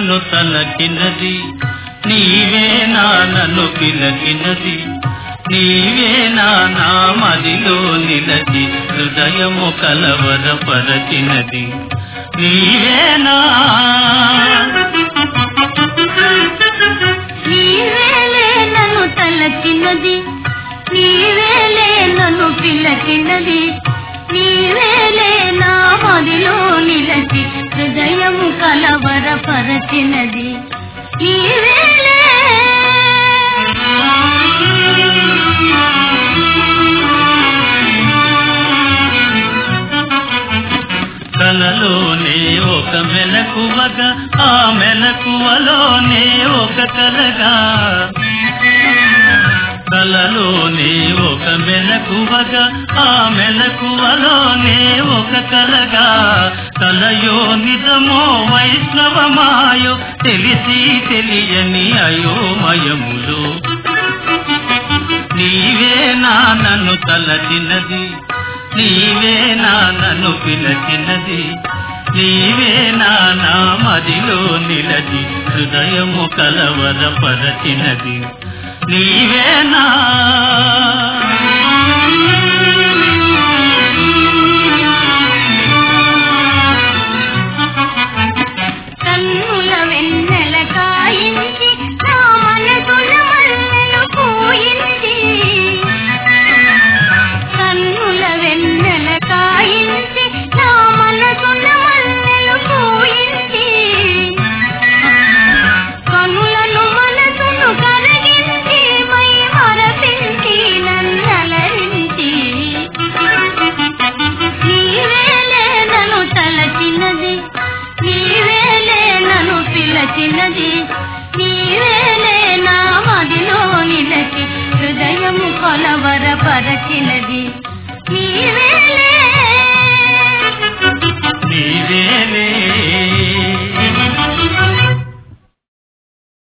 నన్ను తలకినది నీవే నా నన్ను పిలకినది నీవే నా నా మదిలో నిలచి హృదయము కలవరపరచినది నీవేనా నీవేలే నన్ను తలచినది నీవేలే నన్ను పిల్లకినది నీవేలే నా మదిలో నిలచి హృదయము కలవరపరచినది నీవేలే కలలోనే ఒక మెలకువగా ఆ మెలకువలోనే ఒక కలగా కలలోనే ఒక మెలకువగా ఆ మెలకువలోనే ఒక కలగా కలయో నిజమో వైష్ణవమాయో తెలిసి తెలియని అయోమయములు నీవే నా నన్ను తలచినది నీవే నా నన్ను పిలచినది నీవే నా నా మదిలో నిలచి హృదయము కలవరపరచినది నీవేనా కన్నుల వెన్నెల కాయించి నా మనసుల మల్లెలు పూయించి కన్నుల వెన్నెల కాయించి నా మనసుల మల్లెలు పూయించి కనులను మనసును కరగించి మై మరపించి నన్నలరించి నీవేలే నన్ను తలచినది నీవేలే నన్ను పిలచినది నీవేలే నా మదిలో నిలచి హృదయము కొలవరపరచినది